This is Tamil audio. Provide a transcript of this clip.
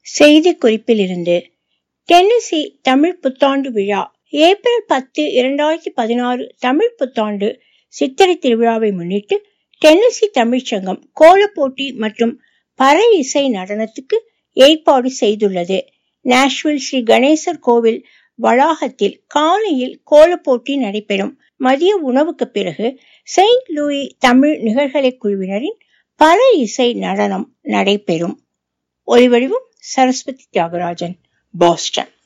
செய்தி குறிப்பிலிருந்து டென்னசி தமிழ் புத்தாண்டு விழா ஏப்ரல் பத்து இரண்டாயிரத்தி பதினாறு தமிழ் புத்தாண்டு சித்திரை திருவிழாவை முன்னிட்டு டென்னசி தமிழ்ச்சங்கம் கோலப்போட்டி மற்றும் பறை இசை நடனத்துக்கு ஏற்பாடு செய்துள்ளது நாஷ்வில் ஸ்ரீ கணேசர் கோவில் வளாகத்தில் காலையில் கோலப்போட்டி நடைபெறும் மதிய உணவுக்கு பிறகு செயின்ட் லூயி தமிழ் நிகழ்கலை குழுவினரின் பறை இசை நடனம் நடைபெறும் ஒலிவடிவம் சரஸ்வதி தியாகராஜன் பாஸ்டன்